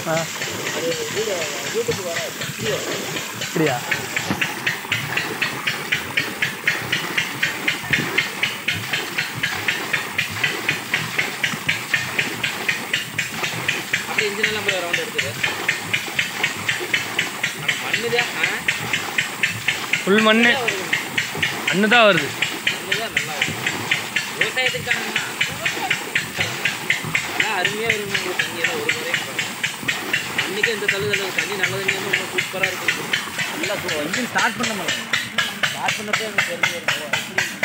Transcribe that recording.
ஆ அது video YouTube வர video அப்படியா அப்படியே இன்ஜின் எல்லாம் போய் ரவுண்ட் எடுக்குது ஆனால் மண்ணுதான் ஆ ஃபுல் மண் மண்ணு தான் வருது மண்ணுதான் நல்லா வரும் விவசாயத்துக்கு தானேண்ணா ஆனால் அருமையாக வரும் உங்களுக்கு தண்ணி எல்லாம் ஒரு முறையும் அன்றைக்கி இந்த தள்ளு தள்ளு தண்ணி நல்ல தண்ணி வந்து ரொம்ப சூப்பராக இருக்கும் நல்லா இன்ஜின் ஸ்டார்ட் பண்ண முடியல ஸ்டார்ட் பண்ணப்போ எனக்கு தெரிஞ்சு வரும் எப்படி